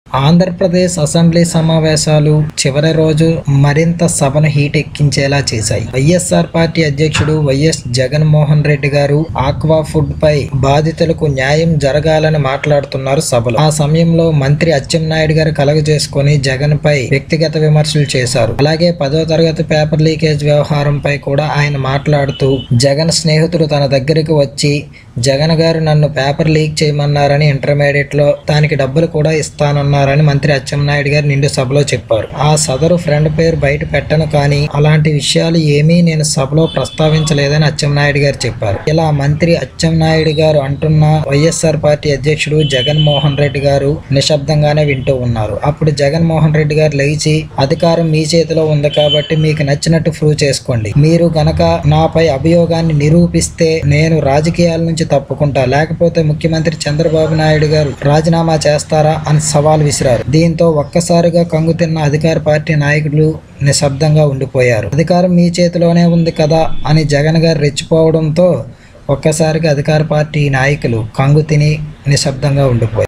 Andhra Pradesh assembly సమావేశాలు చివరి రోజు మరింత సభను హీట్ ఎక్కించేలా చేశాయి వైఎస్ఆర్ పార్టీ అధ్యక్షుడు వైఎస్ జగన్మోహన్ రెడ్డి గారు ఆక్వా ఫుడ్ పై బాధితులకు న్యాయం జరగాలని మాట్లాడుతున్నారు సభలో ఆ సమయంలో మంత్రి అచ్చెన్నాయుడు గారు కలగజేసుకుని జగన్ పై వ్యక్తిగత విమర్శలు చేశారు అలాగే పదో తరగతి పేపర్ లీకేజ్ వ్యవహారంపై కూడా ఆయన మాట్లాడుతూ జగన్ స్నేహితుడు తన దగ్గరికి వచ్చి జగన్ గారు నన్ను పేపర్ లీక్ చేయమన్నారని ఇంటర్మీడియట్ లో దానికి డబ్బులు కూడా ఇస్తానన్నారని మంత్రి అచ్చెన్నాయుడు గారు నిండు సభలో చెప్పారు ఆ సదరు ఫ్రెండ్ పేరు బయట పెట్టను కానీ అలాంటి విషయాలు ఏమీ నేను సభలో ప్రస్తావించలేదని అచ్చెన్నాయుడు గారు చెప్పారు ఇలా మంత్రి అచ్చెన్నాయుడు గారు అంటున్న వైఎస్ఆర్ పార్టీ అధ్యక్షుడు జగన్మోహన్ రెడ్డి గారు నిశ్శబ్దంగానే వింటూ ఉన్నారు అప్పుడు జగన్మోహన్ రెడ్డి గారు లేచి అధికారం మీ చేతిలో ఉంది కాబట్టి మీకు నచ్చినట్టు ప్రూవ్ చేసుకోండి మీరు గనక నాపై అభియోగాన్ని నిరూపిస్తే నేను రాజకీయాల నుంచి తప్పుకుంటా లేకపోతే ముఖ్యమంత్రి చంద్రబాబు నాయుడు గారు రాజీనామా చేస్తారా అని సవాల్ విసిరారు దీంతో ఒక్కసారిగా కంగు తిన్న అధికార పార్టీ నాయకులు నిశ్శబ్దంగా ఉండిపోయారు అధికారం మీ చేతిలోనే ఉంది కదా అని జగన్ గారు రెచ్చిపోవడంతో ఒక్కసారిగా అధికార పార్టీ నాయకులు కంగు తిని నిశ్శబ్దంగా ఉండిపోయారు